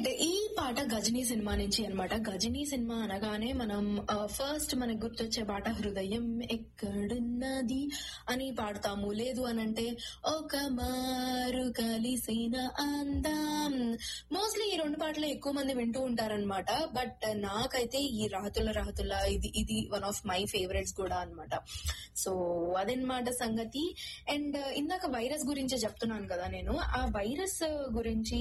right ఈ పాట Ghazni cinema నుంచి అన్నమాట గజనీ సినిమా అనగానే మనం ఫస్ట్ మనకు గుర్తొచ్చే పాట హృదయం ఎక్కడున్నది అని పాడతాము లేదు అనంటే ఒక మారు కలిసిన అందం మోస్ట్లీ ఈ రెండు పాటలు ఎక్కువ మంది వింటూ ఉంటారనమాట బట్ నాకైతే ఈ రాతుల రాతుల ఇది ఇది వన్ ఆఫ్ మై ఫేవరెట్స్ కూడా అన్నమాట సో అదనమాట సంగతి అండ్ ఇందాక వైరస్ గురించి చెప్తున్నాను కదా నేను ఆ వైరస్ గురించి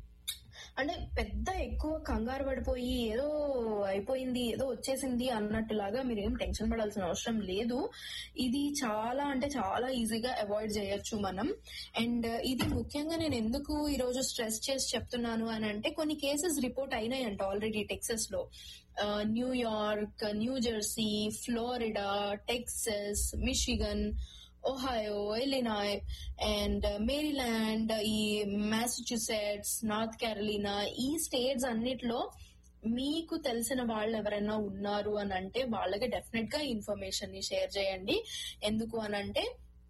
అంటే పెద్ద ఎక్కువ కంగారు పడిపోయి ఏదో అయిపోయింది ఏదో వచ్చేసింది అన్నట్టులాగా మీరు ఏం టెన్షన్ పడాల్సిన అవసరం లేదు ఇది చాలా అంటే చాలా ఈజీగా అవాయిడ్ చేయొచ్చు మనం అండ్ ఇది ముఖ్యంగా నేను ఎందుకు ఈ రోజు స్ట్రెస్ చేసి చెప్తున్నాను అని అంటే కొన్ని కేసెస్ రిపోర్ట్ అయినాయంట ఆల్రెడీ టెక్సస్ లో New York New Jersey Florida Texas Michigan Ohio Illinois and Maryland ఈ మ్యాసచ్యూసెట్స్ నార్త్ క్యారలినా ఈ స్టేట్స్ అన్నిట్లో మీకు తెలిసిన వాళ్ళు ఎవరైనా ఉన్నారు అని అంటే వాళ్ళకి డెఫినెట్ గా ఇన్ఫర్మేషన్ ని షేర్ చేయండి ఎందుకు అని అంటే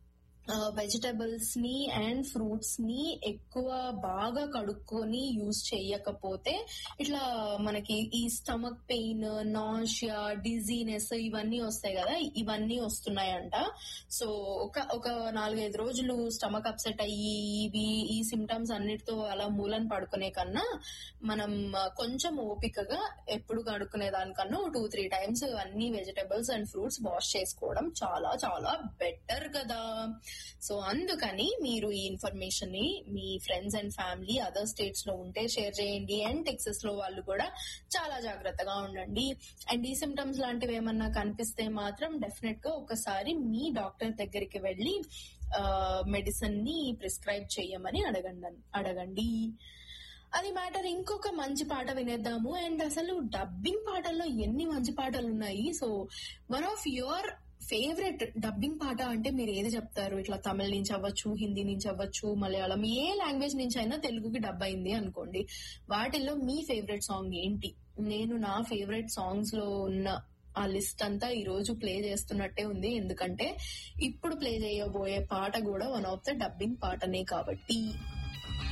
వెజిటబుల్స్ ని అండ్ ఫ్రూట్స్ ని ఎక్కువ బాగా కడుక్కొని యూజ్ చేయకపోతే ఇట్లా మనకి ఈ స్టమక్ పెయిన్ నాషియా డిజీనెస్ ఇవన్నీ వస్తాయి కదా ఇవన్నీ వస్తున్నాయంట సో ఒక ఒక నాలుగైదు రోజులు స్టమక్ అప్సెట్ అయ్యి ఇవి ఈ సిమ్టమ్స్ అన్నిటితో అలా మూలను పడుకునే కన్నా మనం కొంచెం ఓపికగా ఎప్పుడు కడుక్కునే దానికన్నా టూ త్రీ టైమ్స్ అన్ని వెజిటబుల్స్ అండ్ ఫ్రూట్స్ వాష్ చేసుకోవడం చాలా చాలా బెటర్ కదా సో అందుకని మీరు ఈ ఇన్ఫర్మేషన్ ని మీ friends and family other states లో ఉంటే షేర్ చేయండి అండ్ టెక్సస్ లో వాళ్ళు కూడా చాలా జాగ్రత్తగా ఉండండి అండ్ ఈ సిమ్టమ్స్ లాంటివి ఏమన్నా కనిపిస్తే మాత్రం డెఫినెట్ గా ఒకసారి మీ డాక్టర్ దగ్గరికి వెళ్ళి మెడిసిన్ ని ప్రిస్క్రైబ్ చేయమని అడగండి అడగండి అది మ్యాటర్ ఇంకొక మంచి పాట వినేద్దాము అండ్ అసలు డబ్బింగ్ పాటల్లో ఎన్ని మంచి పాటలు ఉన్నాయి so one of your favourite dubbing పాట అంటే మీరు ఏది చెప్తారు ఇట్లా తమిళ నుంచి అవ్వచ్చు హిందీ నుంచి అవ్వచ్చు మలయాళం ఏ లాంగ్వేజ్ నుంచి అయినా తెలుగుకి డబ్ అయింది అనుకోండి వాటిల్లో మీ ఫేవరెట్ సాంగ్ ఏంటి నేను నా ఫేవరెట్ సాంగ్స్ లో ఉన్న ఆ లిస్ట్ అంతా ఈ రోజు ప్లే చేస్తున్నట్టే ఉంది ఎందుకంటే ఇప్పుడు ప్లే చేయబోయే పాట కూడా వన్ ఆఫ్ ద డబ్బింగ్ పాటనే కాబట్టి